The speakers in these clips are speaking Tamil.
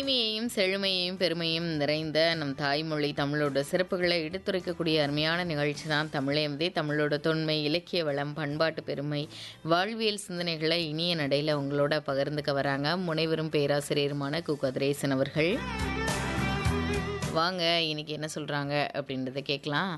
இனிமையையும் செழுமையையும் பெருமையும் நிறைந்த நம் தாய்மொழி தமிழோட சிறப்புகளை எடுத்துரைக்கக்கூடிய அருமையான நிகழ்ச்சி தான் தமிழேமதே தமிழோட தொன்மை இலக்கிய வளம் பண்பாட்டு பெருமை வாழ்வியல் சிந்தனைகளை இனிய நடையில் உங்களோட பகிர்ந்துக்க வராங்க முனைவரும் பேராசிரியருமான கு கதிரேசன் அவர்கள் வாங்க இன்னைக்கு என்ன சொல்கிறாங்க அப்படின்றத கேட்கலாம்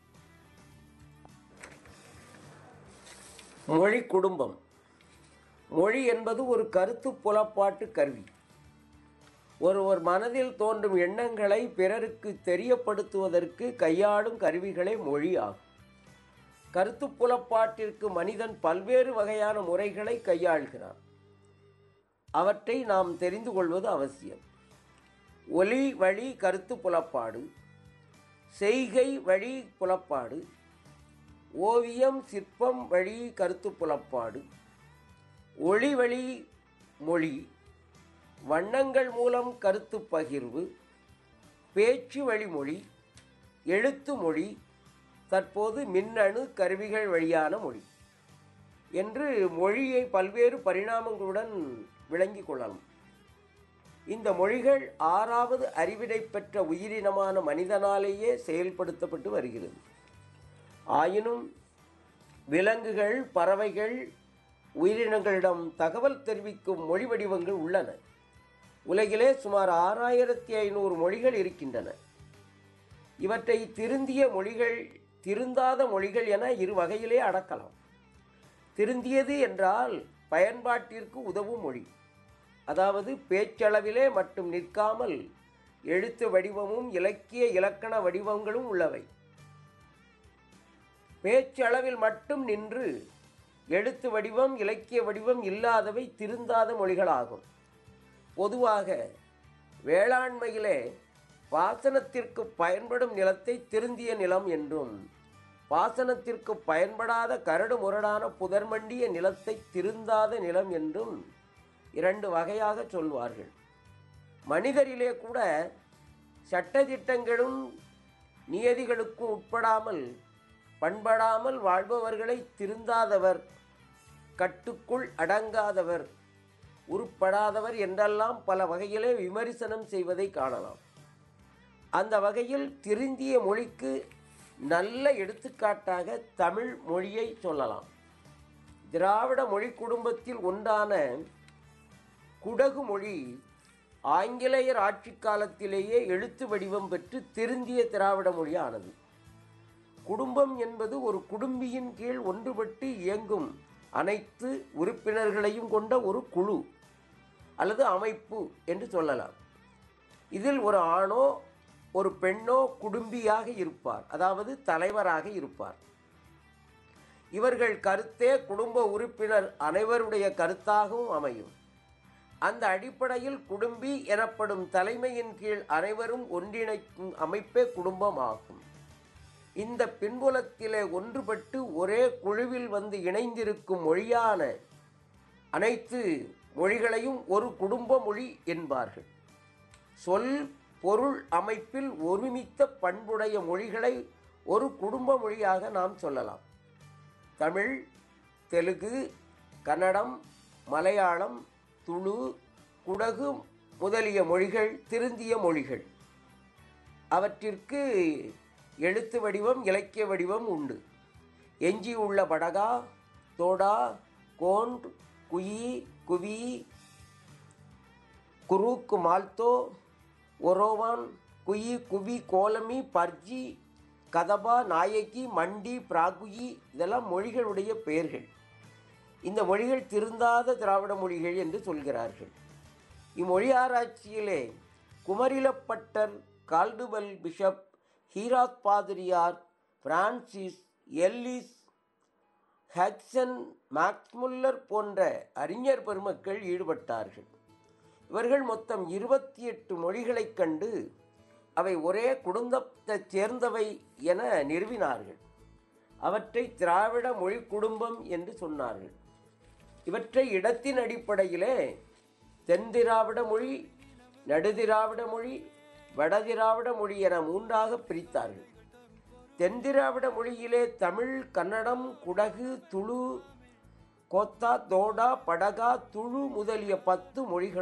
மொழி குடும்பம் மொழி என்பது ஒரு கருத்து புலப்பாட்டு கருவி ஒருவர் மனதில் தோன்றும் எண்ணங்களை பிறருக்கு தெரியப்படுத்துவதற்கு கையாளும் கருவிகளே மொழி ஆகும் கருத்து புலப்பாட்டிற்கு மனிதன் பல்வேறு வகையான முறைகளை கையாள்கிறான் அவற்றை நாம் தெரிந்து கொள்வது அவசியம் ஒலி வழி கருத்து புலப்பாடு செய்கை வழி புலப்பாடு ஓவியம் சிற்பம் வழி கருத்து புலப்பாடு ஒளி வழி மொழி வண்ணங்கள் மூலம் கருத்து பகிர்வு பேச்சு வழிமொழி எழுத்து மொழி தற்போது மின்னணு கருவிகள் வழியான மொழி என்று மொழியை பல்வேறு பரிணாமங்களுடன் விளங்கிக் கொள்ளலாம் இந்த மொழிகள் ஆறாவது அறிவிடை பெற்ற உயிரினமான மனிதனாலேயே செயல்படுத்தப்பட்டு வருகிறது ஆயினும் விலங்குகள் பறவைகள் உயிரினங்களிடம் தகவல் தெரிவிக்கும் மொழி வடிவங்கள் உள்ளன உலகிலே சுமார் ஆறாயிரத்தி ஐநூறு மொழிகள் இருக்கின்றன இவற்றை திருந்திய மொழிகள் திருந்தாத மொழிகள் என இரு வகையிலே அடக்கலாம் திருந்தியது என்றால் பயன்பாட்டிற்கு உதவும் மொழி அதாவது பேச்சளவிலே மட்டும் நிற்காமல் எழுத்து வடிவமும் இலக்கிய இலக்கண வடிவங்களும் உள்ளவை பேச்சளவில் மட்டும் நின்று எழுத்து வடிவம் இலக்கிய வடிவம் இல்லாதவை திருந்தாத மொழிகளாகும் பொதுவாக வேளாண்மையிலே பாசனத்திற்கு பயன்படும் நிலத்தை திருந்திய நிலம் என்றும் பாசனத்திற்கு பயன்படாத கரடு முரடான புதர்மண்டிய நிலத்தை திருந்தாத நிலம் என்றும் இரண்டு வகையாக சொல்வார்கள் மனிதரிலே கூட சட்டதிட்டங்களும் நியதிகளுக்கும் உட்படாமல் பண்படாமல் வாழ்பவர்களை திருந்தாதவர் கட்டுக்குள் அடங்காதவர் உருப்படாதவர் என்றெல்லாம் பல வகையிலே விமர்சனம் செய்வதை காணலாம் அந்த வகையில் திருந்திய மொழிக்கு நல்ல எடுத்துக்காட்டாக தமிழ் மொழியை சொல்லலாம் திராவிட மொழி குடும்பத்தில் ஒன்றான குடகு மொழி ஆங்கிலேயர் ஆட்சி காலத்திலேயே எழுத்து வடிவம் பெற்று திருந்திய திராவிட மொழியானது குடும்பம் என்பது ஒரு குடும்பியின் கீழ் ஒன்றுபட்டு இயங்கும் அனைத்து உறுப்பினர்களையும் கொண்ட ஒரு குழு அல்லது அமைப்பு என்று சொல்லலாம் இதில் ஒரு ஆணோ ஒரு பெண்ணோ குடும்பியாக இருப்பார் அதாவது தலைவராக இருப்பார் இவர்கள் கருத்தே குடும்ப உறுப்பினர் அனைவருடைய கருத்தாகவும் அமையும் அந்த அடிப்படையில் குடும்பி எனப்படும் தலைமையின் கீழ் அனைவரும் ஒன்றிணைக்கும் அமைப்பே குடும்பம் ஆகும் இந்த பின்புலத்திலே ஒன்றுபட்டு ஒரே குழுவில் வந்து இணைந்திருக்கும் மொழியான அனைத்து மொழிகளையும் ஒரு குடும்ப மொழி என்பார்கள் சொல் பொருள் அமைப்பில் ஒருமித்த பண்புடைய மொழிகளை ஒரு குடும்ப மொழியாக நாம் சொல்லலாம் தமிழ் தெலுங்கு கன்னடம் மலையாளம் துளு குடகு முதலிய மொழிகள் திருந்திய மொழிகள் அவற்றிற்கு எழுத்து வடிவம் இலக்கிய வடிவம் உண்டு எஞ்சியுள்ள படகா தோடா கோண்ட் குயி குவி குரூக்கு மால்தோ ஒரோவான் குயி குவி கோலமி பர்ஜி கதபா நாயகி மண்டி பிராகுயி இதெல்லாம் மொழிகளுடைய பெயர்கள் இந்த மொழிகள் திருந்தாத திராவிட மொழிகள் என்று சொல்கிறார்கள் இம்மொழி ஆராய்ச்சியிலே குமரிலப்பட்டர் கால்டுவெல் பிஷப் ஹீராத் பாதிரியார் பிரான்சிஸ் எல்லிஸ் ஹட்சன் மேக்ஸ்முல்லர் போன்ற அறிஞர் பெருமக்கள் ஈடுபட்டார்கள் இவர்கள் மொத்தம் இருபத்தி எட்டு மொழிகளைக் கண்டு அவை ஒரே குடும்பத்தைச் சேர்ந்தவை என நிறுவினார்கள் அவற்றை திராவிட மொழி குடும்பம் என்று சொன்னார்கள் இவற்றை இடத்தின் அடிப்படையிலே தென்திராவிட மொழி நடுதிராவிட மொழி வடதிராவிட மொழி என மூன்றாக பிரித்தார்கள் தென்திராவிட மொழியிலே தமிழ் கன்னடம் குடகு துளு கோத்தா தோடா படகா துளு முதலிய பத்து மொழிகள்